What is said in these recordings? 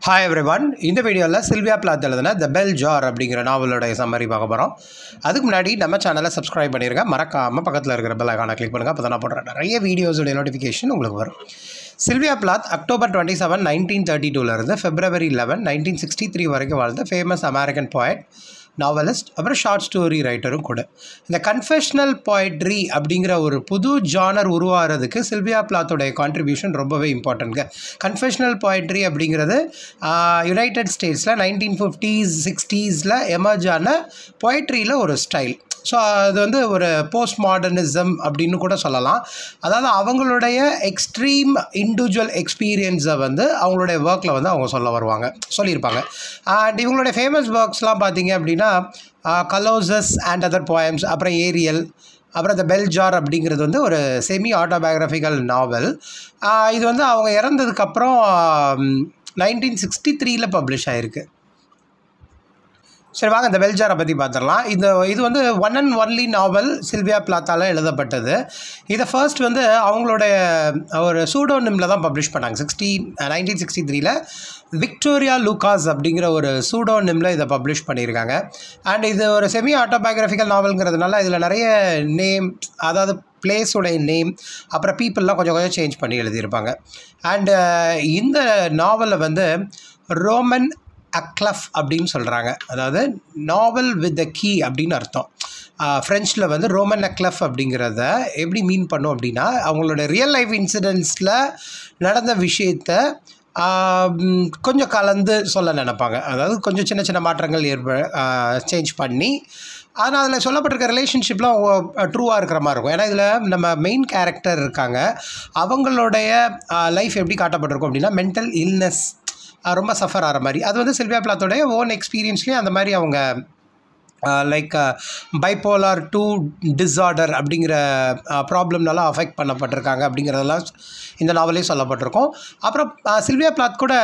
hi everyone இந்த வீடியோவில் Sylvia Plath எழுதின த பெல் ஜார் அப்படிங்கிற நாவலோடைய சம்மரி பார்க்க போகிறோம் அதுக்கு முன்னாடி நம்ம சேனலை சப்ஸ்கிரைப் பண்ணிருங்க மறக்காமல் பக்கத்தில் இருக்கிற பெல் ஐக்கானை கிளிக் பண்ணுங்கள் அப்போ தான் நான் போடுற நிறைய வீடியோஸுடைய நோட்டிஃபிகேஷன் உங்களுக்கு வரும் Sylvia Plath October twenty seven nineteen thirty டூலேருந்து February eleven nineteen sixty three வரைக்கும் வாழ்ந்த ஃபேமஸ் அமெரிக்கன் போயட் நாவலிஸ்ட் அப்புறம் ஷார்ட் ஸ்டோரி ரைட்டரும் கூட இந்த கன்ஃபெஷனல் poetry அப்படிங்கிற ஒரு புது ஜானர் உருவாகிறதுக்கு சில்வியா பிளாத்தோடைய கான்ட்ரிபியூஷன் ரொம்பவே இம்பார்ட்டன்ட்ங்க கன்ஃபெஷனல் poetry அப்படிங்கிறது யுனைடெட் ஸ்டேட்ஸில் நைன்டீன் ஃபிஃப்டீஸ் சிக்ஸ்டீஸில் எமர்ஜ் ஆன poetryல ஒரு ஸ்டைல் ஸோ அது வந்து ஒரு போஸ்ட் மாடர்னிசம் அப்படின்னு கூட சொல்லலாம் அதாவது அவங்களுடைய எக்ஸ்ட்ரீம் இண்டிவிஜுவல் எக்ஸ்பீரியன்ஸை வந்து அவங்களுடைய ஒர்க்கில் வந்து அவங்க சொல்ல வருவாங்க சொல்லியிருப்பாங்க அண்ட் இவங்களுடைய ஃபேமஸ் ஒர்க்ஸ்லாம் பார்த்தீங்க அப்படின்னா கலோசஸ் அண்ட் அதர் poems அப்புறம் ஏரியல் அப்புறம் இந்த பெல் ஜார் அப்படிங்கிறது வந்து ஒரு செமி ஆட்டோபயோகிராஃபிக்கல் நாவல் இது வந்து அவங்க இறந்ததுக்கப்புறம் நைன்டீன் சிக்ஸ்டி த்ரீல பப்ளிஷ் ஆகிருக்கு சரி வாங்க இந்த பெல்ஜாரை பற்றி பார்த்துடலாம் இந்த இது வந்து one and only novel Sylvia பிளாத்தால் எழுதப்பட்டது இதை ஃபர்ஸ்ட் வந்து அவங்களுடைய ஒரு சூடோனிமில் தான் பப்ளிஷ் பண்ணாங்க சிக்ஸ்டி நைன்டீன் சிக்ஸ்டி த்ரீல விக்டோரியா லூகாஸ் அப்படிங்கிற ஒரு சூடோனிமில் இதை பப்ளிஷ் பண்ணியிருக்காங்க அண்ட் இது ஒரு செமி ஆட்டோபயோகிராஃபிக்கல் நாவல்ங்கிறதுனால இதில் நிறைய நேம் அதாவது பிளேஸுடைய நேம் அப்புறம் பீப்புளெலாம் கொஞ்சம் கொஞ்சம் சேஞ்ச் பண்ணி எழுதியிருப்பாங்க அண்டு இந்த நாவலில் வந்து ரோமன் அக்லஃப் அப்படின்னு சொல்கிறாங்க அதாவது நாவல் வித் த கீ அப்படின்னு அர்த்தம் ஃப்ரெஞ்சில் வந்து ரோமன் அக்லஃப் அப்படிங்கிறத எப்படி மீன் பண்ணும் அப்படின்னா அவங்களோட ரியல் லைஃப் இன்சிடென்ட்ஸில் நடந்த விஷயத்த கொஞ்சம் கலந்து சொல்ல நினைப்பாங்க அதாவது கொஞ்சம் சின்ன சின்ன மாற்றங்கள் ஏற்ப சேஞ்ச் பண்ணி ஆனால் அதில் சொல்லப்பட்டிருக்க ரிலேஷன்ஷிப்லாம் ட்ரூவாக இருக்கிற மாதிரி இருக்கும் ஏன்னா இதில் நம்ம மெயின் கேரக்டர் இருக்காங்க அவங்களுடைய லைஃப் எப்படி காட்டப்பட்டிருக்கும் அப்படின்னா மென்டல் இல்னஸ் ரொம்ப சஃபர் ஆகிற மாதிரி அது வந்து சில்வியா பிளாத்தோடைய ஓன் எக்ஸ்பீரியன்ஸ்லேயும் அந்த மாதிரி அவங்க லைக் பைப்போலார் டூ டிஸார்டர் அப்படிங்கிற ப்ராப்ளம்னால அஃபெக்ட் பண்ணப்பட்டிருக்காங்க அப்படிங்கிறதெல்லாம் இந்த நாவலே சொல்லப்பட்டிருக்கோம் அப்புறம் சில்வியா பிளாத் கூட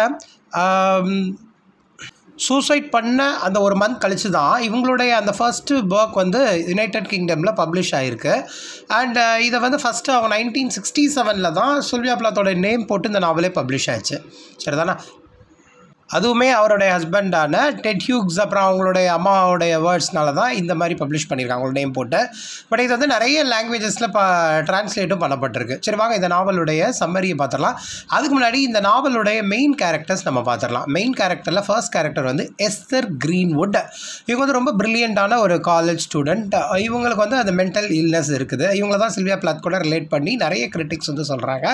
சூசைட் பண்ண அந்த ஒரு மந்த் கழித்து தான் இவங்களுடைய அந்த ஃபர்ஸ்ட்டு ஒர்க் வந்து யுனைடெட் கிங்டமில் பப்ளிஷ் ஆகிருக்கு அண்ட் இதை வந்து ஃபஸ்ட்டு அவங்க நைன்டீன் சிக்ஸ்டி செவனில் தான் சில்வியா பிளாத்தோட நேம் போட்டு இந்த நாவலே பப்ளிஷ் ஆச்சு சரிதானா அதுவுமே அவருடைய ஹஸ்பண்டான டெட் ஹியூக்ஸ் அப்புறம் அவங்களுடைய அம்மாவுடைய வேர்ட்ஸ்னால தான் இந்த மாதிரி பப்ளிஷ் பண்ணியிருக்காங்க அவங்களோட நேம் போட்டு பட் இது வந்து நிறைய லாங்குவேஜஸில் இப்போ ட்ரான்ஸ்லேட்டும் பண்ணப்பட்டிருக்கு சரி வாங்க இந்த நாவலுடைய சம்மரியை பார்த்துடலாம் அதுக்கு முன்னாடி இந்த நாவலுடைய மெயின் கேரக்டர்ஸ் நம்ம பார்த்துடலாம் மெயின் கேரக்டரில் ஃபர்ஸ்ட் கேரக்டர் வந்து எஸ்தர் க்ரீன்வுட் இவங்க வந்து ரொம்ப ப்ரில்லியண்ட்டான ஒரு காலேஜ் ஸ்டூடெண்ட் இவங்களுக்கு வந்து அந்த மென்டல் இல்னஸ் இருக்குது இவங்கள தான் சில்வியா பிளாத் கூட ரிலேட் பண்ணி நிறைய கிரிட்டிக்ஸ் வந்து சொல்கிறாங்க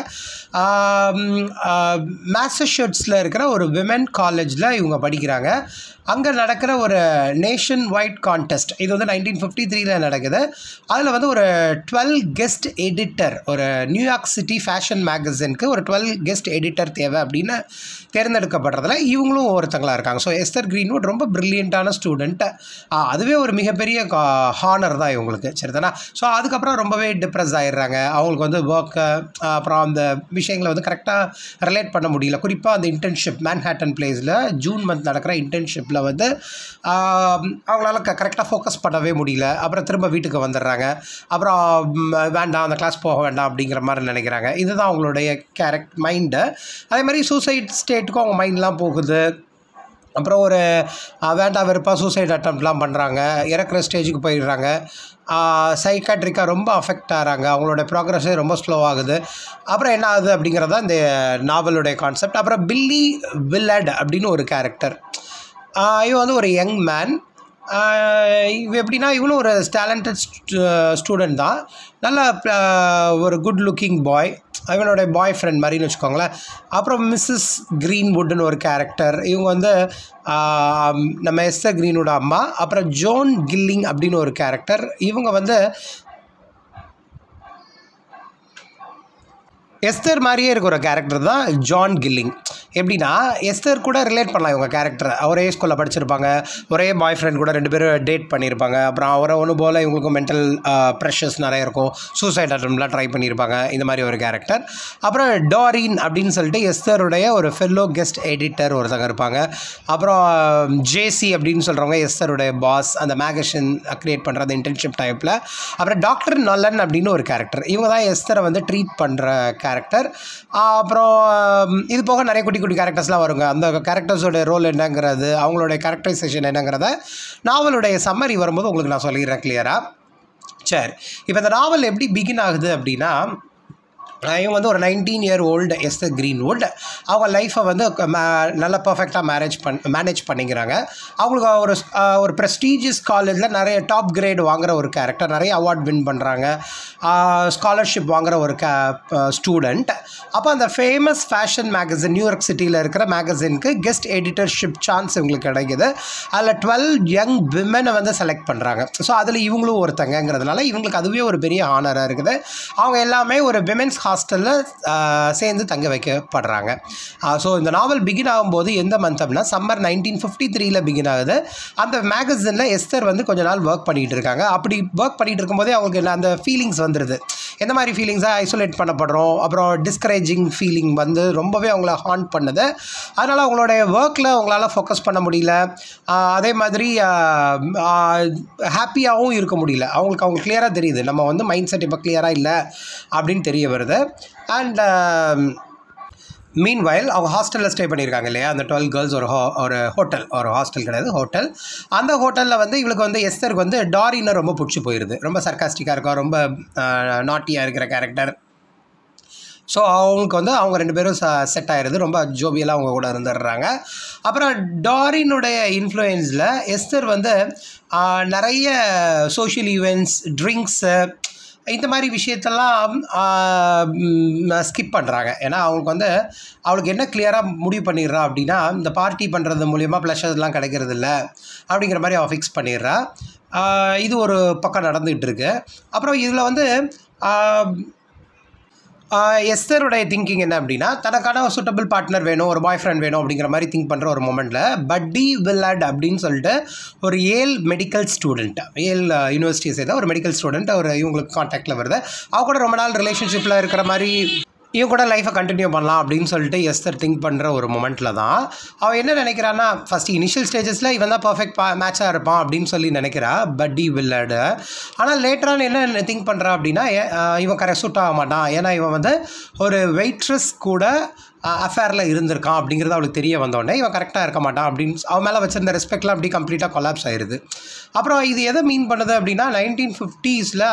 மேசஷூட்ஸில் இருக்கிற ஒரு விமென் காலேஜில் இவங்க படிக்கிறாங்க அங்கே நடக்கிற ஒரு நேஷன் வைட் கான்டெஸ்ட் இது வந்து நைன்டீன் ஃபிஃப்டி த்ரீல நடக்குது அதில் வந்து ஒரு டுவெல் கெஸ்ட் எடிட்டர் ஒரு நியூயார்க் சிட்டி ஃபேஷன் மேகசினுக்கு ஒரு டுவெல் கெஸ்ட் எடிட்டர் தேவை அப்படின்னு தேர்ந்தெடுக்கப்படுறதுல இவங்களும் ஒருத்தங்களாக இருக்காங்க ஸோ எஸ்தர் க்ரீன்வுட் ரொம்ப ப்ரில்லியண்ட்டான ஸ்டூடெண்ட் அதுவே ஒரு மிகப்பெரிய ஹானர் தான் இவங்களுக்கு சரிதானா ஸோ அதுக்கப்புறம் ரொம்பவே டிப்ரெஸ் ஆகிடுறாங்க அவங்களுக்கு வந்து ஒர்க்கு அப்புறம் அந்த விஷயங்களை வந்து கரெக்டாக ரிலேட் பண்ண முடியல குறிப்பாக அந்த internship Manhattan place June month நடக்கிற இன்டர்ன்ஷிப்பில் வந்து அவங்களால க கரெக்டாக ஃபோக்கஸ் பண்ணவே முடியல அப்புறம் திரும்ப வீட்டுக்கு வந்துடுறாங்க அப்புறம் வேண்டாம் அந்த கிளாஸ் போக வேண்டாம் அப்படிங்கிற மாதிரி நினைக்கிறாங்க இதுதான் அவங்களுடைய கேரக்ட் மைண்டு அதே மாதிரி சூசைட் ஸ்டேட்டுக்கும் அவங்க மைண்ட்லாம் போகுது அப்புறம் ஒரு வேண்டாம் வெறுப்பாக சூசைட் அட்டம்ப்ட்லாம் பண்ணுறாங்க இறக்குற ஸ்டேஜுக்கு போயிடுறாங்க சைக்காட்ரிக்காக ரொம்ப அஃபெக்ட் ஆகிறாங்க அவங்களோட ப்ராக்ரஸே ரொம்ப ஸ்லோ ஆகுது அப்புறம் என்ன ஆகுது அப்படிங்கிறது தான் இந்த நாவலுடைய கான்செப்ட் அப்புறம் பில்லி வில்லட் அப்படின்னு ஒரு கேரக்டர் இவன் வந்து ஒரு யங் மேன் இவ எப்படின்னா இவனும் ஒரு டேலண்டட் ஸ்டூடெண்ட் தான் நல்ல ஒரு குட் லுக்கிங் பாய் இவனுடைய பாய் ஃப்ரெண்ட் மாதிரின்னு வச்சுக்கோங்களேன் அப்புறம் மிஸ்ஸஸ் க்ரீன்வுட்னு ஒரு கேரக்டர் இவங்க வந்து நம்ம எஸ்தர் க்ரீனோட அம்மா அப்புறம் ஜோன் கில்லிங் அப்படின்னு ஒரு கேரக்டர் இவங்க வந்து எஸ்தர் மாதிரியே இருக்கிற ஒரு கேரக்டர் தான் ஜான் கில்லிங் எப்படின்னா எஸ்தர் கூட ரிலேட் பண்ணலாம் இவங்க கேரக்டர் ஒரே ஸ்கூலில் படிச்சிருப்பாங்க ஒரே பாய் ஃப்ரெண்ட் கூட ரெண்டு பேரும் டேட் பண்ணியிருப்பாங்க அப்புறம் அவரை ஒன்று போல் இவங்களுக்கும் மென்டல் ப்ரெஷர்ஸ் நிறைய இருக்கும் சூசைட் அட்டம்லாம் ட்ரை பண்ணியிருப்பாங்க இந்த மாதிரி ஒரு கேரக்டர் அப்புறம் டாரின் அப்படின்னு சொல்லிட்டு எஸ்தருடைய ஒரு ஃபெல்லோ கெஸ்ட் எடிட்டர் ஒருத்தங்க இருப்பாங்க அப்புறம் ஜேசி அப்படின்னு சொல்கிறவங்க எஸ்தருடைய பாஸ் அந்த மேகசின் க்ரியேட் பண்ணுற அந்த இன்டர்ன்ஷிப் டைப்பில் அப்புறம் டாக்டர் நலன் அப்படின்னு ஒரு கேரக்டர் இவங்க தான் எஸ்தரை வந்து ட்ரீட் பண்ணுற கேரக்டர் அப்புறம் ஆம், இது போக நிறைய குட்டி குட்டி கேரக்டர்ஸ்லாம் வருங்க அந்த கேரக்டர்ஸோட ரோல் என்னங்கிறது அவங்களுடைய கேரக்டரைசேஷன் என்னங்கிறத நாவலுடைய சம்மரி வரும்போது உங்களுக்கு நான் சொல்லிடுறேன் கிளியராக சரி இப்போ இந்த நாவல் எப்படி பிகின் ஆகுது அப்படின்னா அஹ் இவங்க வந்து ஒரு nineteen year old Esther Greenwood அவங்க லைஃப்பை வந்து க- மா- நல்லா பர்ஃபெக்டாக மேரேஜ் பண் மேனேஜ் பண்ணிக்கிறாங்க அவங்களுக்கு ஒரு ஸ்- அஹ் ஒரு ப்ரெஸ்டீஜியஸ் காலேஜில் நிறைய டாப் கிரேட் வாங்குற ஒரு கேரக்டர் நிறைய அவார்ட் வின் பண்ணுறாங்க ஸ்காலர்ஷிப் வாங்குற ஒரு கே ஸ்டூடெண்ட் அப்போ அந்த ஃபேமஸ் ஃபேஷன் மேகசின் நியூயார்க் சிட்டியில் இருக்கிற மேகசினுக்கு கெஸ்ட் எடிட்டர்ஷிப் சான்ஸ் இவங்களுக்கு கிடைக்குது அதில் டுவெல் யங் விமனை வந்து செலக்ட் பண்ணுறாங்க ஸோ அதில் இவங்களும் ஒருத்தங்கங்கிறதுனால இவங்களுக்கு அதுவே ஒரு பெரிய ஆனராக இருக்குது அவங்க எல்லாமே ஒரு விமென்ஸ் ஹாஸ்டலில் சேர்ந்து தங்க வைக்கப்படுறாங்க ஸோ இந்த நாவல் பிகின் ஆகும்போது எந்த மந்த் அப்படின்னா சம்மர் நைன்டீன் ஃபிஃப்டி த்ரீல பிகின் ஆகுது அந்த மேகசினில் எஸ்தர் வந்து கொஞ்ச நாள் ஒர்க் பண்ணிகிட்டு இருக்காங்க அப்படி ஒர்க் பண்ணிகிட்டு இருக்கும்போதே அவங்களுக்கு என்ன அந்த ஃபீலிங்ஸ் வந்துடுது எந்த மாதிரி ஃபீலிங்ஸாக ஐசோலேட் பண்ணப்படுறோம் அப்புறம் டிஸ்கரேஜிங் ஃபீலிங் வந்து ரொம்பவே அவங்கள ஹாண்ட் பண்ணுது அதனால் அவங்களுடைய ஒர்க்கில் அவங்களால ஃபோக்கஸ் பண்ண முடியல ஆஹ் அதே மாதிரி ஹாப்பியாகவும் இருக்க முடியல அவங்களுக்கு அவங்க கிளியராக தெரியுது நம்ம வந்து மைண்ட் செட் இப்போ கிளியராக இல்லை அப்படின்னு தெரிய வருது அண்ட் மீன் வயல் அவங்க ஹாஸ்டலில் ஸ்டே பண்ணியிருக்காங்க இல்லையா அந்த டுவெல் கேர்ள்ஸ் ஒரு ஹோ ஒரு ஹோட்டல் ஒரு ஹாஸ்டல் கிடையாது ஹோட்டல் அந்த ஹோட்டலில் வந்து இவளுக்கு வந்து எஸ்தருக்கு வந்து டாரினை ரொம்ப பிடிச்சி போயிடுது ரொம்ப சர்க்காஸ்டிக்காக இருக்கும் ரொம்ப நாட்டியாக இருக்கிற கேரக்டர் ஸோ அவங்களுக்கு வந்து அவங்க ரெண்டு பேரும் செட் ஆயிடுது ரொம்ப ஜோபியலாக அவங்க கூட இருந்துடுறாங்க அப்புறம் டாரினுடைய இன்ஃப்ளூயன்ஸில் எஸ்தர் வந்து ஆஹ், நிறைய சோஷியல் ஈவெண்ட்ஸ் ட்ரிங்க்ஸு இந்த மாதிரி விஷயத்தெல்லாம் ஸ்கிப் பண்ணுறாங்க ஏன்னா அவங்களுக்கு வந்து அவளுக்கு என்ன கிளியராக முடிவு பண்ணிடுறா அப்படின்னா இந்த பார்ட்டி பண்ணுறது மூலியமாக ப்ளஷர்லாம் கிடைக்கிறது இல்ல அப்படிங்கிற மாதிரி அவள் ஃபிக்ஸ் பண்ணிடுறா ஆஹ், இது ஒரு பக்கம் நடந்துகிட்டு இருக்கு அப்புறம் இதில் வந்து ஆஹ், ஆஹ் எஸ்தருடைய திங்கிங் என்ன அப்படின்னா தனக்கான ஒரு சூட்டபிள் பார்ட்னர் வேணும் ஒரு பாய் ஃப்ரெண்ட் வேணும் அப்படிங்கிற மாதிரி திங்க் பண்ணுற ஒரு மொமெண்ட்டில் பட்டி வில்லட் அப்படின்னு சொல்லிட்டு ஒரு ஏல் மெடிக்கல் ஸ்டூடெண்ட் ஏல் யூனிவர்சிட்டியை சேர்ந்த ஒரு மெடிக்கல் ஸ்டூடெண்ட் ஒரு இவங்களுக்கு காண்டாக்டில் வருது அவ கூட ரொம்ப நாள் ரிலேஷன்ஷிப்பில் இருக்கிற மாதிரி இவன் கூட லைஃப்பை கண்டினியூ பண்ணலாம் அப்படின்னு சொல்லிட்டு எஸ்தர் திங்க் பண்ணுற ஒரு மொமெண்ட்டில் தான் அவள் என்ன நினைக்கிறான்னா ஃபஸ்ட் இனிஷியல் ஸ்டேஜஸில் இவன் தான் பர்ஃபெக்ட் பா மேட்சாக இருப்பான் அப்படின்னு சொல்லி நினைக்கிறா பட்டி வில்லடு ஆனால் லேட்டரான என்ன திங்க் பண்ணுறா அப்படின்னா ஏ- ஆஹ் இவன் கரெக்ட் சூட் ஆக மாட்டான் ஏன்னா இவன் வந்து ஒரு வெயிட்ரஸ் கூட அஃபேரில் இருந்திருக்கான் அப்படிங்கிறது அவளுக்கு தெரிய வந்தோடனே இவன் கரெக்டாக இருக்க மாட்டான் அப்படின்னு அவன் மேலே வச்சிருந்த ரெஸ்பெக்ட்லாம் அப்படி கம்ப்ளீட்டாக கொலாப்ஸ் ஆயிடுது அப்புறம் இது எதை மீன் பண்ணுது அப்படின்னா நைன்டீன் ஃபிஃப்டீஸில்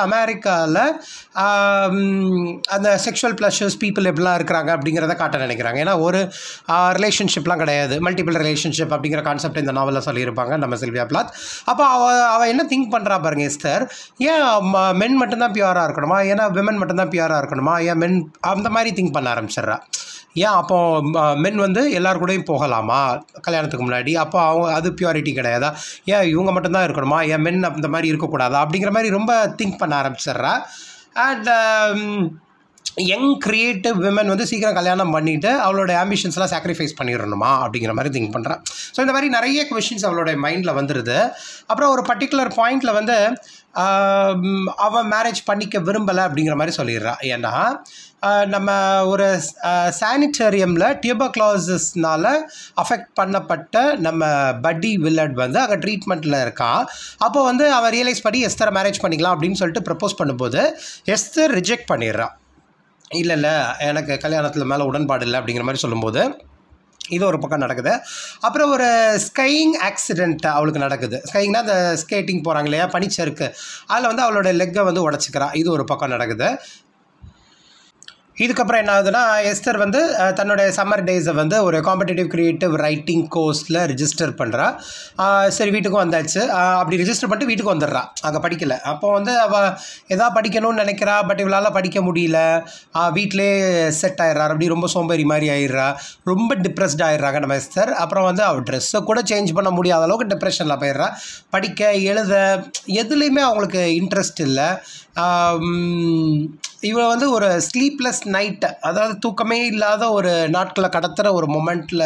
அமெரிக்காவில் அந்த செக்ஷுவல் ப்ளஷர்ஸ் பீப்புள் எப்படிலாம் இருக்கிறாங்க அப்படிங்கிறத காட்ட நினைக்கிறாங்க ஏன்னா ஒரு ரிலேஷன்ஷிப்லாம் கிடையாது மல்டிபிள் ரிலேஷன்ஷிப் அப்படிங்கிற கான்செப்ட் இந்த நாவலில் சொல்லியிருப்பாங்க நம்ம சில்வியா பிளாத் அப்போ அவ அவள் என்ன திங்க் பண்ணுறா பாருங்க எஸ்தர் ஏன் மென் மட்டும்தான் பியூராக இருக்கணுமா ஏன்னா விமன் மட்டும்தான் பியூராக இருக்கணுமா ஏன் மென் அந்த மாதிரி திங்க் பண்ண ஆரம்பிச்சிடுறா ஏன் அப்போ மென் வந்து எல்லார் கூடயும் போகலாமா கல்யாணத்துக்கு முன்னாடி அப்போ அவங்க அது பியூரிட்டி கிடையாதா ஏன் இவங்க மட்டும்தான் இருக்கணுமா ஏன் மென் அந்த மாதிரி இருக்கக்கூடாதா அப்படிங்கிற மாதிரி ரொம்ப திங்க் பண்ண ஆரம்பிச்சிடுறா அண்ட் யங் கிரியேட்டிவ் விமன் வந்து சீக்கிரம் கல்யாணம் பண்ணிவிட்டு அவளோட ஆம்பிஷன்ஸ்லாம் சாக்ரிஃபைஸ் பண்ணிடணுமா அப்படிங்கிற மாதிரி திங்க் பண்ணுறான் ஸோ இந்த மாதிரி நிறைய கொஷின்ஸ் அவளோட மைண்டில் வந்துடுது அப்புறம் ஒரு பர்டிகுலர் பாயிண்டில் வந்து ஆம், அவன் மேரேஜ் பண்ணிக்க விரும்பலை அப்படிங்கிற மாதிரி சொல்லிடுறா ஏன்னா ஆஹ், நம்ம ஒரு சானிட்டரியமில் டியூபர்க்ளாசஸ்னால அஃபெக்ட் பண்ணப்பட்ட நம்ம பட்டி வில்லட் வந்து அங்கே ட்ரீட்மெண்ட்டில் இருக்கான் அப்போ வந்து அவன் ரியலைஸ் பண்ணி எஸ்தரை மேரேஜ் பண்ணிக்கலாம் அப்படின்னு சொல்லிட்டு ப்ரப்போஸ் பண்ணும்போது எஸ்தர் ரிஜெக்ட் பண்ணிடுறான் இல்லை இல்லை எனக்கு கல்யாணத்தில் மேலே உடன்பாடு இல்லை அப்படிங்கிற மாதிரி சொல்லும்போது இது ஒரு பக்கம் நடக்குது அப்புறம் ஒரு ஸ்கையிங் ஆக்சிடெண்ட் அவளுக்கு நடக்குது ஸ்கையிங்னா அந்த ஸ்கேட்டிங் போகிறாங்க இல்லையா பனிச்சறுக்கு அதில் வந்து அவளோட லெக்கை வந்து உடச்சிக்கிறா இது ஒரு பக்கம் நடக்குது இதுக்கப்புறம் என்ன ஆகுதுன்னா எஸ்தர் வந்து அஹ், தன்னுடைய சம்மர் டேஸை வந்து ஒரு காம்படிட்டிவ் கிரியேட்டிவ் ரைட்டிங் கோர்ஸில் ரிஜிஸ்டர் பண்ணுறா சரி வீட்டுக்கும் வந்தாச்சு ஆஹ், அப்படி ரிஜிஸ்டர் பண்ணிட்டு வீட்டுக்கு வந்துடுறா அங்கே படிக்கல அப்போ வந்து அவள் எதா படிக்கணும்னு நினைக்கிறா பட் இவளால் படிக்க முடியல ஆஹ், வீட்டிலே செட் ஆயிடுறா அப்படி ரொம்ப சோம்பேறி மாதிரி ஆயிடுறா ரொம்ப டிப்ரெஸ்ட் ஆயிடுறாங்க நம்ம எஸ்தர் அப்புறம் வந்து அவள் ட்ரெஸ்ஸை கூட சேஞ்ச் பண்ண முடியாத அளவுக்கு டிப்ரெஷனில் போயிடுறா படிக்க எழுத எதுலேயுமே அவங்களுக்கு இன்ட்ரெஸ்ட் இல்லை இவன் வந்து ஒரு ஸ்லீப்லெஸ் நைட் அதாவது தூக்கமே இல்லாத ஒரு நாட்களை கடத்துகிற ஒரு மொமெண்ட்டில்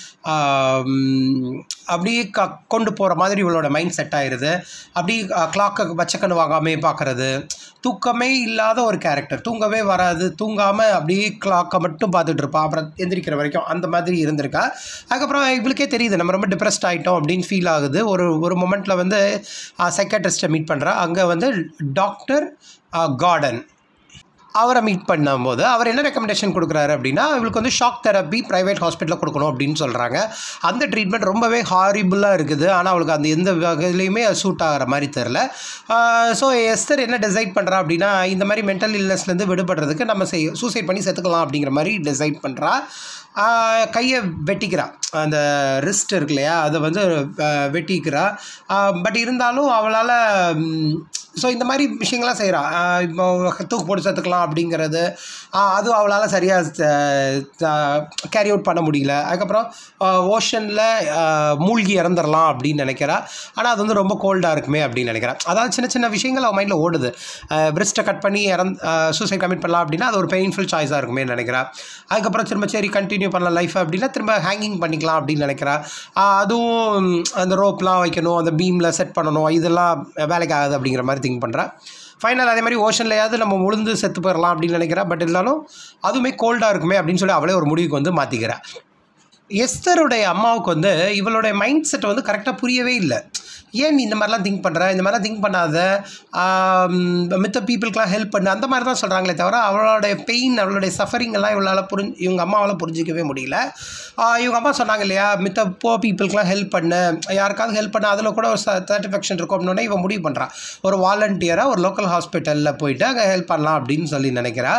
அப்படியே க கொண்டு போகிற மாதிரி இவளோட மைண்ட் செட் ஆயிடுது அப்படி கிளாக்கை வச்சக்கன்னு வாங்காமே பார்க்குறது தூக்கமே இல்லாத ஒரு கேரக்டர் தூங்கவே வராது தூங்காமல் அப்படியே கிளாக்கை மட்டும் பார்த்துட்டு இருப்பா அப்புறம் எந்திரிக்கிற வரைக்கும் அந்த மாதிரி இருந்திருக்கா அதுக்கப்புறம் இவளுக்கே தெரியுது நம்ம ரொம்ப டிப்ரெஸ்ட் ஆகிட்டோம் அப்படின்னு ஃபீல் ஆகுது ஒரு ஒரு மொமெண்ட்டில் வந்து சைக்காட்ரிஸ்ட்டை மீட் பண்ணுறா அங்கே வந்து டாக்டர் கார்டன் அவரை மீட் பண்ணும்போது அவர் என்ன ரெக்கமெண்டேஷன் கொடுக்குறாரு அப்படின்னா இவளுக்கு வந்து ஷாக் தெரப்பி ப்ரைவேட் ஹாஸ்பிட்டலில் கொடுக்கணும் அப்படின்னு சொல்கிறாங்க அந்த ட்ரீட்மெண்ட் ரொம்பவே ஹாரிபுளாக இருக்குது ஆனால் அவளுக்கு அந்த எந்த வகையிலையுமே சூட் ஆகிற மாதிரி தெரில ஸோ எஸ்தர் என்ன டிசைட் பண்ணுறா அப்படின்னா இந்த மாதிரி மென்டல் இல்னஸ்லேருந்து விடுபடுறதுக்கு நம்ம செய் சூசைட் பண்ணி செத்துக்கலாம் அப்படிங்கிற மாதிரி டிசைட் பண்ணுறா கையை வெட்டிக்கிறா அந்த ரிஸ்ட் இருக்கு இல்லையா அதை வந்து அஹ், வெட்டிக்கிறா பட் இருந்தாலும் அவளால் ஸோ இந்த மாதிரி விஷயங்கள்லாம் செய்கிறா இப்போ தூக்கு போட்டு சேர்த்துக்கலாம் அப்படிங்கிறது ஆஹ், அதுவும் அவளால் சரியாக கேரி அவுட் பண்ண முடியல அதுக்கப்புறம் ஓஷனில் மூழ்கி இறந்துடலாம் அப்படின்னு நினைக்கிறா ஆனால் அது வந்து ரொம்ப கோல்டாக இருக்குமே அப்படின்னு நினைக்கிறா அதாவது சின்ன சின்ன விஷயங்கள் அவன் மைண்டில் ஓடுது பிரிஸ்ட்டை கட் பண்ணி இறந் சூசைட் கமிட் பண்ணலாம் அப்படின்னா அது ஒரு பெயின்ஃபுல் சாய்ஸாக இருக்குமே நினைக்கிறா அதுக்கப்புறம் திரும்ப சரி கண்டினியூ பண்ணலாம் லைஃப் அப்படின்னா திரும்ப ஹேங்கிங் பண்ணிக்கலாம் அப்படின்னு நினைக்கிறா ஆஹ் அதுவும் அந்த ரோப்லாம் வைக்கணும் அந்த பீமில் செட் பண்ணணும் இதெல்லாம் வேலைக்கு ஆகுது அப்படிங்கிற மாதிரி திங்க் பண்ணுறா ஃபைனல் அதே மாதிரி ஓஷன்லையாவது நம்ம உளுந்து செத்து போயிடலாம் அப்படின்னு நினைக்கிறா பட் இருந்தாலும் அதுவுமே கோல்டாக இருக்குமே அப்படின்னு சொல்லி அவளே ஒரு முடிவுக்கு வந்து மாற்றிக்கிறா எஸ்தருடைய அம்மாவுக்கு வந்து இவளுடைய மைண்ட் செட் வந்து கரெக்டாக புரியவே இல்லை ஏன் நீ இந்த மாதிரிலாம் திங்க் பண்ணுற இந்த மாதிரிலாம் திங்க் பண்ணாத ஆம், மித்த பீப்புளுக்கெலாம் ஹெல்ப் பண்ணு அந்த மாதிரி தான் சொல்கிறாங்களே தவிர அவளுடைய பெயின் அவளுடைய சஃபரிங் எல்லாம் இவளால் புரிஞ்சு இவங்க அம்மாவால் புரிஞ்சிக்கவே முடியல ஆஹ், இவங்க அம்மா சொன்னாங்க இல்லையா மித்த போ பீப்புளுக்கெலாம் ஹெல்ப் பண்ணு யாருக்காவது ஹெல்ப் பண்ண அதில் கூட ஒரு சாட்டிஸ்ஃபேக்ஷன் இருக்கும் அப்படின்னே இவன் முடிவு பண்ணுறான் ஒரு வாலண்டியராக ஒரு லோக்கல் ஹாஸ்பிட்டலில் போயிட்டு அங்கே ஹெல்ப் பண்ணலாம் அப்படின்னு சொல்லி நினைக்கிறா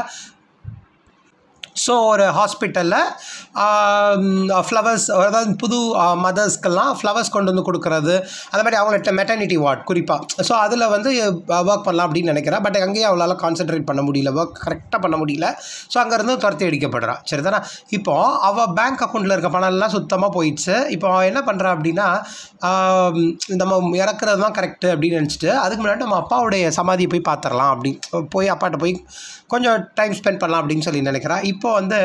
ஸோ ஒரு ஹாஸ்பிட்டலில் ஃப்ளவர்ஸ் அதாவது புது மதர்ஸ்க்கெல்லாம் ஃப்ளவர்ஸ் கொண்டு வந்து கொடுக்குறது அது மாதிரி அவங்கள்ட்ட மெட்டர்னிட்டி வார்ட் குறிப்பாக ஸோ அதில் வந்து ஒர்க் பண்ணலாம் அப்படின்னு நினைக்கிறா பட் அங்கேயும் அவளால் கான்சென்ட்ரேட் பண்ண முடியல ஒர்க் கரெக்டாக பண்ண முடியல ஸோ அங்கேருந்து துரத்தி அடிக்கப்படுறா சரி தானே இப்போ அவள் பேங்க் அக்கௌண்ட்டில் இருக்க பணம் எல்லாம் சுத்தமாக போயிடுச்சு இப்போ அவள் என்ன பண்ணுறா அப்படின்னா ஆம், நம்ம இறக்குறது தான் கரெக்டு அப்படின்னு நினச்சிட்டு அதுக்கு முன்னாடி நம்ம அப்பாவுடைய சமாதியை போய் பார்த்துடலாம் அப்படி போய் அப்பாட்ட போய் கொஞ்சம் டைம் ஸ்பெண்ட் பண்ணலாம் அப்படின்னு சொல்லி நினைக்கிறா இப்போ வந்து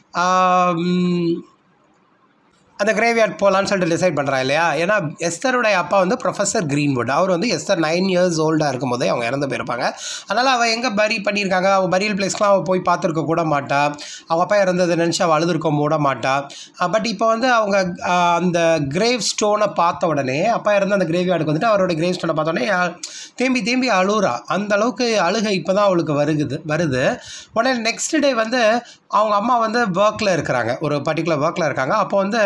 ஆம், அந்த கிரேவியார்ட் போகலான்னு சொல்லிட்டு டிசைட் பண்ணுறா இல்லையா ஏன்னா எஸ்தருடைய அப்பா வந்து ப்ரொஃபஸர் கிரீன்வுட் அவர் வந்து எஸ்தர் நைன் இயர்ஸ் ஓல்டாக இருக்கும் போதே அவங்க இறந்து போயிருப்பாங்க அதனால் அவள் எங்கே பரி பண்ணியிருக்காங்க அவள் பரியல் பிளேஸ்க்குலாம் அவள் போய் பார்த்துருக்க கூட மாட்டா அவங்க அப்பா இறந்ததை நினச்சி அவள் அழுதுருக்க கூட மாட்டா பட் இப்போ வந்து அவங்க ஆஹ், அந்த கிரேவ் ஸ்டோனை பார்த்த உடனே அப்பா இறந்த அந்த கிரேவியார்டுக்கு வந்துட்டு அவரோட கிரேவ் ஸ்டோனை பார்த்த உடனே அஹ், தேம்பி தேம்பி அழுறா அந்த அளவுக்கு அழுகை இப்போ தான் அவளுக்கு வருகுது வருது உடனே நெக்ஸ்ட் டே வந்து அவங்க அம்மா வந்து ஒர்க்கில் இருக்கிறாங்க ஒரு பர்டிகுலர் ஒர்க்கில் இருக்காங்க அப்போ வந்து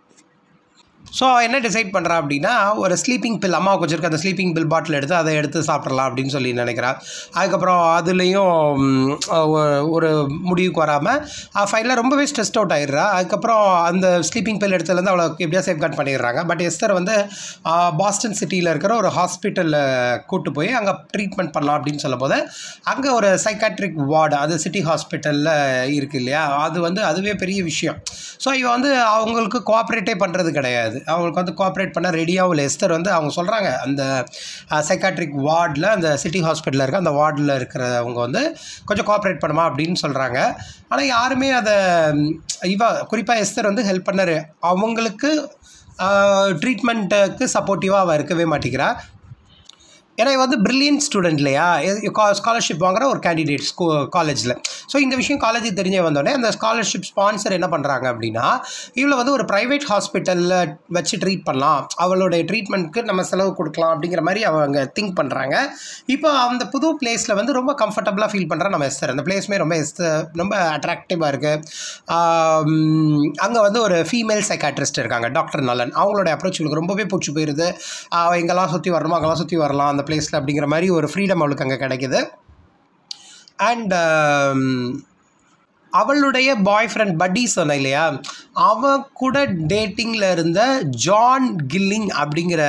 ஸோ என்ன டிசைட் பண்ணுறா அப்படின்னா ஒரு ஸ்லீப்பிங் பில் அம்மாவுக்கு வச்சிருக்க அந்த ஸ்லீப்பிங் பில் பாட்டில் எடுத்து அதை எடுத்து சாப்பிட்றலாம் அப்படின்னு சொல்லி நினைக்கிறா அதுக்கப்புறம் அதுலேயும் ம், ஒ- ஒரு முடிவுக்கு வராமல் ஃபைனலாக ரொம்பவே ஸ்ட்ரெஸ்ட் அவுட் ஆயிடுறா அதுக்கப்புறம் அந்த ஸ்லீப்பிங் பில் எடுத்ததுலேருந்து அவளை எப்படியா சேஃப் கார்ட் பண்ணிடுறாங்க பட் எஸ்தர் வந்து ஆ, பாஸ்டன் சிட்டியில் இருக்கிற ஒரு ஹாஸ்பிட்டலில் கூட்டு போய் அங்கே ட்ரீட்மெண்ட் பண்ணலாம் அப்படின்னு சொல்லும் போது அங்கே ஒரு சைக்காட்ரிக் வார்டு அது சிட்டி ஹாஸ்பிட்டலில் இருக்கு இல்லையா அது வந்து அதுவே பெரிய விஷயம் ஸோ இவன் வந்து அவங்களுக்கு கோஆப்ரேட்டே பண்ணுறது கிடையாது அவங்களுக்கு வந்து கோஆப்ரேட் பண்ண ரெடியாகவும் இல்லை எஸ்தர் வந்து அவங்க சொல்கிறாங்க அந்த சைக்காட்ரிக் வார்டில் அந்த சிட்டி ஹாஸ்பிட்டலில் இருக்க அந்த வார்டில் இருக்கிறவங்க வந்து கொஞ்சம் கோஆப்ரேட் பண்ணுமா அப்படின்னு சொல்கிறாங்க ஆனால் யாருமே அதை ம், இவ குறிப்பாக எஸ்தர் வந்து ஹெல்ப் பண்ணாரு அவங்களுக்கு ட்ரீட்மெண்ட்டுக்கு சப்போர்ட்டிவாக அவள் இருக்கவே மாட்டேங்கிறா ஏன்னா இவ வந்து பிரில்லியன்ட் ஸ்டூடெண்ட் இல்லையா ஸ்காலர்ஷிப் வாங்குற ஒரு கேண்டிடேட் ஸ்கூ காலேஜில் ஸோ இந்த விஷயம் காலேஜுக்கு தெரிஞ்சே வந்தோடனே அந்த ஸ்காலர்ஷிப் ஸ்பான்சர் என்ன பண்ணுறாங்க அப்படின்னா இவளை வந்து ஒரு ப்ரைவேட் ஹாஸ்பிட்டலில் வச்சு ட்ரீட் பண்ணலாம் அவளுடைய ட்ரீட்மெண்ட்க்கு நம்ம செலவு கொடுக்கலாம் அப்படிங்கிற மாதிரி அவங்க திங்க் பண்ணுறாங்க இப்போ அந்த புது பிளேஸில் வந்து ரொம்ப கம்ஃபர்டபுளாக ஃபீல் பண்ணுறா நம்ம எஸ்தர் அந்த பிளேஸுமே ரொம்ப எஸ்தர் ரொம்ப அட்ராக்டிவாக இருக்குது அங்கே வந்து ஒரு ஃபீமேல் சைக்காட்ரிஸ்ட் இருக்காங்க டாக்டர் நலன் அவங்களோட அப்ரோச் இவளுக்கு ரொம்பவே பிடிச்சி போயிடுது அவ எங்கெல்லாம் சுற்றி வரணுமோ அங்கெல்லாம் சுற்றி வரலாம் அந்த பிளேஸில் அப்படிங்கிற மாதிரி ஒரு ஃப்ரீடம் அவளுக்கு அங்கே கிடைக்குது அண்ட் அவளுடைய பாய் ஃப்ரெண்ட் பட்டி சொன்ன இல்லையா அவன் கூட டேட்டிங்கில் இருந்த ஜான் கில்லிங் அப்படிங்கிற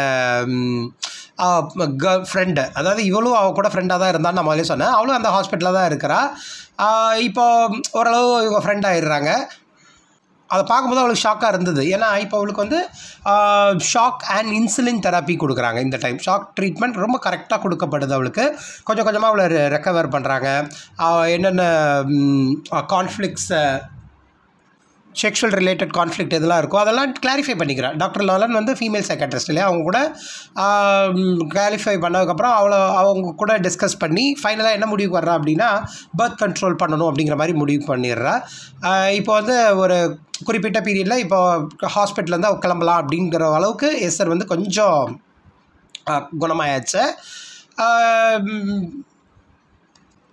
கேர்ள் ஃப்ரெண்டு அதாவது இவளும் அவள் கூட ஃப்ரெண்டாக தான் இருந்தான்னு நான் முதல்ல சொன்னேன் அவளும் அந்த ஹாஸ்பிட்டலில் தான் இருக்கிறா ஆஹ் இப்போ ஓரளவு இவங்க ஃப்ரெண்ட் ஆயிடுறாங்க அதை பார்க்கும்போது அவளுக்கு ஷாக்காக இருந்தது ஏன்னா இப்போ அவளுக்கு வந்து ஷாக் அண்ட் இன்சுலின் தெரப்பி கொடுக்குறாங்க இந்த டைம் ஷாக் ட்ரீட்மெண்ட் ரொம்ப கரெக்டாக கொடுக்கப்படுது அவளுக்கு கொஞ்சம் கொஞ்சமாக அவளை ரெக்கவர் பண்ணுறாங்க என்னென்ன கான்ஃப்ளிக்ஸை செக்ஷுவல் ரிலேட்டட் கான்ஃப்ளிக்ட் எதெல்லாம் இருக்கோ அதெல்லாம் கிளாரிஃபை பண்ணிக்கிறான் டாக்டர் லாலன் வந்து ஃபீமேல் சைக்காட்ரிஸ்ட் இல்லையா அவங்க கூட கிளாரிஃபை பண்ணதுக்கப்புறம் அவளை அவங்க கூட டிஸ்கஸ் பண்ணி ஃபைனலாக என்ன முடிவுக்கு வர்றா அப்படின்னா பர்த் கண்ட்ரோல் பண்ணணும் அப்படிங்கிற மாதிரி முடிவு பண்ணிடுறா ஆஹ் இப்போ வந்து ஒரு குறிப்பிட்ட பீரியடில் இப்போ ஹாஸ்பிட்டல்லேருந்து அவ கிளம்பலாம் அப்படிங்கிற அளவுக்கு எஸ்ஆர் வந்து கொஞ்சம் ஆஹ் குணமாயாச்சு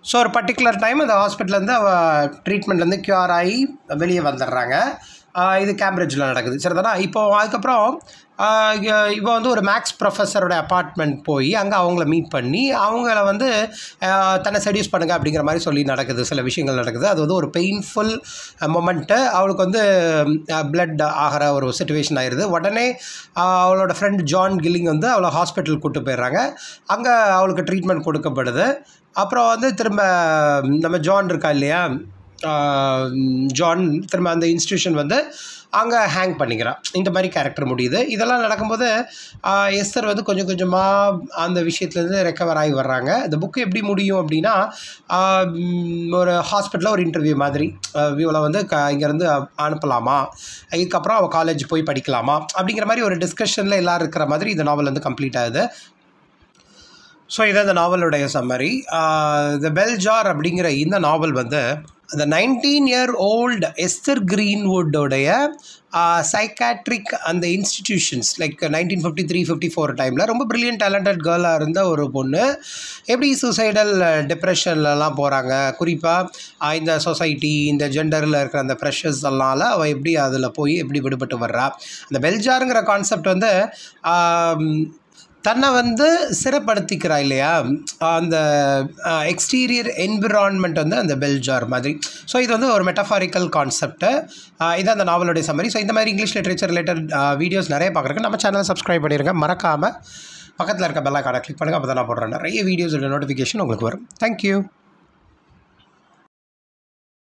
ஸோ ஒரு பர்டிகுலர் டைம் அந்த ஹாஸ்பிட்டல்லேருந்து அவள் ட்ரீட்மெண்ட்லேருந்து க்யூர் ஆகி வெளியே வந்துடுறாங்க ஆஹ் இது கேம்பிரிட்ஜில் நடக்குது சரிதானா இப்போ அதுக்கப்புறம் ஆஹ் இ- இவ வந்து ஒரு மேக்ஸ் ப்ரொஃபஸரோட அப்பார்ட்மெண்ட் போய் அங்கே அவங்கள மீட் பண்ணி அவங்கள வந்து ஆஹ் தன்னை செடியூஸ் பண்ணுங்க அப்படிங்கிற மாதிரி சொல்லி நடக்குது சில விஷயங்கள் நடக்குது அது வந்து ஒரு பெயின்ஃபுல் மொமெண்ட்டு அவளுக்கு வந்து பிளட் ஆகிற ஒரு சுச்சுவேஷன் ஆயிடுது உடனே ஆஹ் அவளோட ஃப்ரெண்ட் ஜான் கில்லிங் வந்து அவளை ஹாஸ்பிட்டல் கூட்டு போயிடுறாங்க அங்கே அவளுக்கு ட்ரீட்மெண்ட் கொடுக்கப்படுது அப்புறம் வந்து திரும்ப நம்ம ஜான் இருக்கா இல்லையா ஆஹ் ஜான் திரும்ப அந்த இன்ஸ்டியூஷன் வந்து அங்கே ஹேங் பண்ணிக்கிறான் இந்த மாதிரி கேரக்டர் முடியுது இதெல்லாம் நடக்கும்போது ஆஹ் எஸ்தர் வந்து கொஞ்சம் கொஞ்சமாக அந்த விஷயத்துலேருந்து ரெக்கவர் ஆகி வர்றாங்க இந்த புக்கு எப்படி முடியும் அப்படின்னா ஆஹ் உம் ஒரு ஹாஸ்பிட்டலில் ஒரு இன்டர்வியூ மாதிரி ஆஹ் இவளை வந்து க இங்கேருந்து அனுப்பலாமா இதுக்கப்புறம் அவள் காலேஜ் போய் படிக்கலாமா அப்படிங்கிற மாதிரி ஒரு டிஸ்கஷனில் எல்லோரும் இருக்கிற மாதிரி இந்த நாவல் வந்து கம்ப்ளீட் ஆகுது ஸோ இதான் இந்த நாவலுடைய சம்மரி த பெல் ஜார் அப்படிங்கிற இந்த நாவல் வந்து அந்த நைன்டீன் இயர் ஓல்டு எஸ்தர் கிரீன்வுட்டோடைய சைக்காட்ரிக் அந்த institutions like nineteen fifty three fifty four டைமில் ரொம்ப ப்ரில்லியன்ட் டேலண்டட் கேர்ளாக இருந்த ஒரு பொண்ணு எப்படி சூசைடல் டிப்ரெஷன்லலாம் போகிறாங்க குறிப்பாக இந்த சொசைட்டி இந்த ஜெண்டரில் இருக்கிற அந்த ப்ரெஷர்ஸ் எல்லாம் அவள் எப்படி அதில் போய் எப்படி விடுபட்டு வர்றா அந்த பெல்ஜாருங்கிற கான்செப்ட் வந்து ஆம், தன்னை வந்து சிறப்படுத்திக்கிறா இல்லையா அந்த எக்ஸ்டீரியர் என்விரான்மெண்ட் வந்து அந்த பெல்ஜார் மாதிரி ஸோ இது வந்து ஒரு மெட்டஃபாரிக்கல் கான்செப்ட்டு இது அந்த நாவலுடைய சம்மரி ஸோ இந்த மாதிரி இங்கிலீஷ் லிட்ரேச்சர் ரிலேட்டட் வீடியோஸ் நிறைய பார்க்குறக்கு நம்ம சேனலை சப்ஸ்கிரைப் பண்ணிடுங்க மறக்காமல் பக்கத்தில் இருக்க பெல் ஐக்கானை கிளிக் பண்ணுங்கள் அப்போ தான் நான் போடுறேன் நிறைய வீடியோஸோட நோட்டிஃபிகேஷன் உங்களுக்கு வரும் தேங்க்யூ